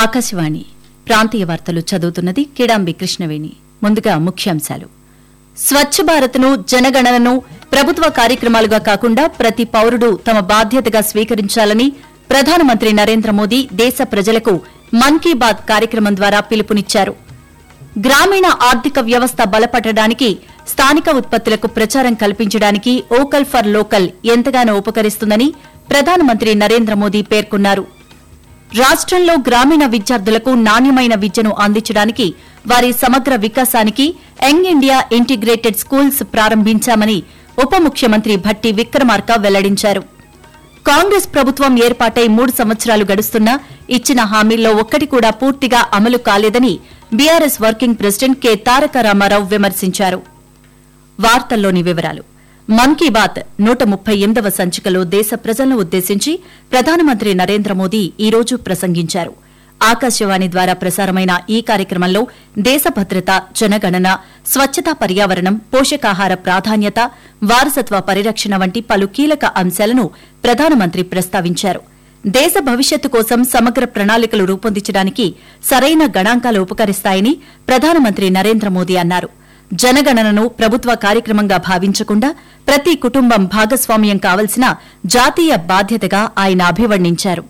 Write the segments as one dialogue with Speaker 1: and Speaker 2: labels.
Speaker 1: ఆకాశవాణి ప్రాంతీయ వార్తలు చదువుతున్నది కిడాంబి కృష్ణవేణి ముందుగా ముఖ్యాంశాలు స్వచ్ఛ భారత్ను జనగణనను ప్రభుత్వ కార్యక్రమాలుగా కాకుండా ప్రతి పౌరుడు తమ బాధ్యతగా స్వీకరించాలని ప్రధానమంత్రి నరేంద్ర మోదీ దేశ ప్రజలకు మన్ కీ బాత్ కార్యక్రమం ద్వారా పిలుపునిచ్చారు గ్రామీణ ఆర్థిక వ్యవస్థ బలపడడానికి స్థానిక ఉత్పత్తులకు ప్రచారం కల్పించడానికి ఓకల్ ఫర్ లోకల్ ఎంతగానో ఉపకరిస్తుందని ప్రధానమంత్రి నరేంద్ర మోదీ పేర్కొన్నారు రాష్ట్రంలో గ్రామీణ విద్యార్థులకు నాణ్యమైన విద్యను అందించడానికి వారి సమగ్ర వికాసానికి యంగ్ ఇండియా ఇంటిగ్రేటెడ్ స్కూల్స్ ప్రారంభించామని ఉప ముఖ్యమంత్రి భట్టి విక్రమార్క వెల్లడించారు కాంగ్రెస్ ప్రభుత్వం ఏర్పాటై మూడు సంవత్సరాలు గడుస్తున్నా ఇచ్చిన హామీల్లో ఒక్కటి కూడా పూర్తిగా అమలు కాలేదని BRS working president K Taraka Rama Rao విమర్శించారు వార్తల్లోని వివరాలు మన్ కీ బాత్ నూట ముప్పై ఎనిమిదవ సంచికలో దేశ ప్రజలను ఉద్దేశించి ప్రధానమంత్రి నరేంద్ర మోదీ ఈ రోజు ప్రసంగించారు ఆకాశవాణి ద్వారా ప్రసారమైన ఈ కార్యక్రమంలో దేశ భద్రత జనగణన స్వచ్ఛతా పర్యావరణం పోషకాహార ప్రాధాన్యత వారసత్వ పరిరక్షణ వంటి పలు కీలక అంశాలను ప్రధానమంత్రి ప్రస్తావించారు దేశ భవిష్యత్తు కోసం సమగ్ర ప్రణాళికలు రూపొందించడానికి సరైన గణాంకాలు ఉపకరిస్తాయని ప్రధానమంత్రి నరేంద్ర మోదీ అన్నారు జనగణనను ప్రభుత్వ కార్యక్రమంగా భావించకుండా ప్రతి కుటుంబం భాగస్వామ్యం కావలసిన జాతీయ బాధ్యతగా ఆయన అభివర్ణించారు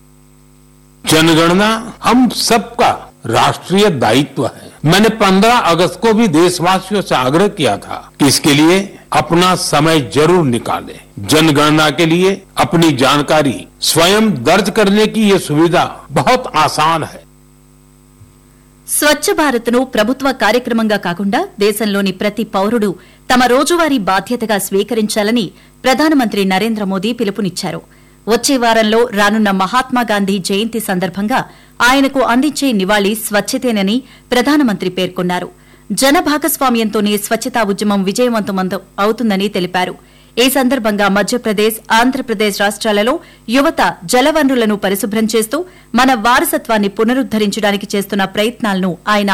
Speaker 2: जनगणना हम सबका राष्ट्रीय दायित्व है मैंने 15 अगस्त को भी देशवासियों से आग्रह किया था कि इसके लिए अपना समय जरूर निकालें जनगणना के लिए अपनी जानकारी स्वयं दर्ज करने की ये सुविधा बहुत आसान है
Speaker 1: స్వచ్ఛ భారత్ను ప్రభుత్వ కార్యక్రమంగా కాకుండా దేశంలోని ప్రతి పౌరుడు తమ రోజువారీ బాధ్యతగా స్వీకరించాలని ప్రధానమంత్రి నరేంద్ర మోదీ పిలుపునిచ్చారు వచ్చే వారంలో రానున్న మహాత్మాగాంధీ జయంతి సందర్భంగా ఆయనకు అందించే నివాళి స్వచ్ఛతేనని ప్రధానమంత్రి పేర్కొన్నారు జన భాగస్వామ్యంతోనే స్వచ్ఛతా ఉద్యమం విజయవంతం అవుతుందని తెలిపారు ఈ సందర్భంగా మధ్యప్రదేశ్ ఆంధ్రప్రదేశ్ రాష్ట్రాలలో యువత జలవనరులను పరిశుభ్రం చేస్తూ మన వారసత్వాన్ని పునరుద్దరించడానికి చేస్తున్న ప్రయత్నాలను ఆయన